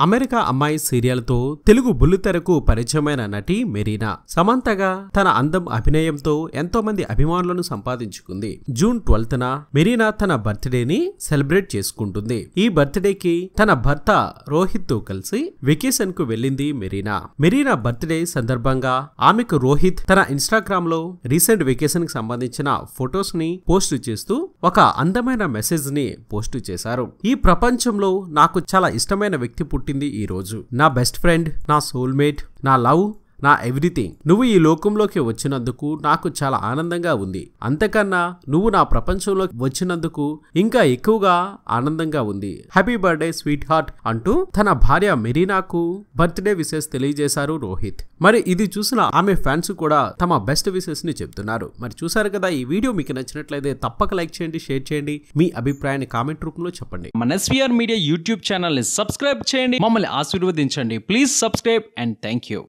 America అమ్మాయి సీరియల్తో తెలుగు బుల్లితెరకు పరిచయమైన నటి మెరీనా సమంతగా తన అందం అభినయంతో ఎంతో మంది అభిమానులను సంపాదించుకుంది జూన్ ట్వెల్త్ న మెరీనా తన బర్త్డేని సెలబ్రేట్ చేసుకుంటుంది ఈ బర్త్డేకి తన భర్త రోహిత్ తో కలిసి వెకేషన్ కు వెళ్ళింది మెరీనా మెరీనా బర్త్డే సందర్భంగా ఆమెకు రోహిత్ తన ఇన్స్టాగ్రామ్ లో రీసెంట్ వెకేషన్ కి సంబంధించిన ఫొటోస్ ని పోస్ట్ చేస్తూ ఒక అందమైన మెసేజ్ ని పోస్ట్ చేశారు ఈ ప్రపంచంలో నాకు చాలా ఇష్టమైన వ్యక్తి పుట్టింది ఈ రోజు నా బెస్ట్ ఫ్రెండ్ నా సోల్మేట్ నా లవ్ నా ఎవ్రీథింగ్ నువ్వు ఈ లోకంలోకి వచ్చినందుకు నాకు చాలా ఆనందంగా ఉంది అంతకన్నా నువ్వు నా ప్రపంచంలోకి వచ్చినందుకు ఇంకా ఎక్కువగా ఆనందంగా ఉంది హ్యాపీ బర్త్డే స్వీట్ హార్ట్ అంటూ తన భార్య మెరీనాకు బర్త్డే విషెస్ తెలియజేశారు రోహిత్ మరి ఇది చూసిన ఆమె ఫ్యాన్స్ కూడా తమ బెస్ట్ విషెస్ ని చెప్తున్నారు మరి చూసారు కదా ఈ వీడియో మీకు నచ్చినట్లయితే తప్పక లైక్ చేయండి షేర్ చేయండి మీ అభిప్రాయాన్ని కామెంట్ రూపంలో చెప్పండి మన ఎస్వీఆర్ మీడియా యూట్యూబ్ ఛానల్ని సబ్స్క్రైబ్ చేయండి మమ్మల్ని ఆశీర్వదించండి please subscribe and thank you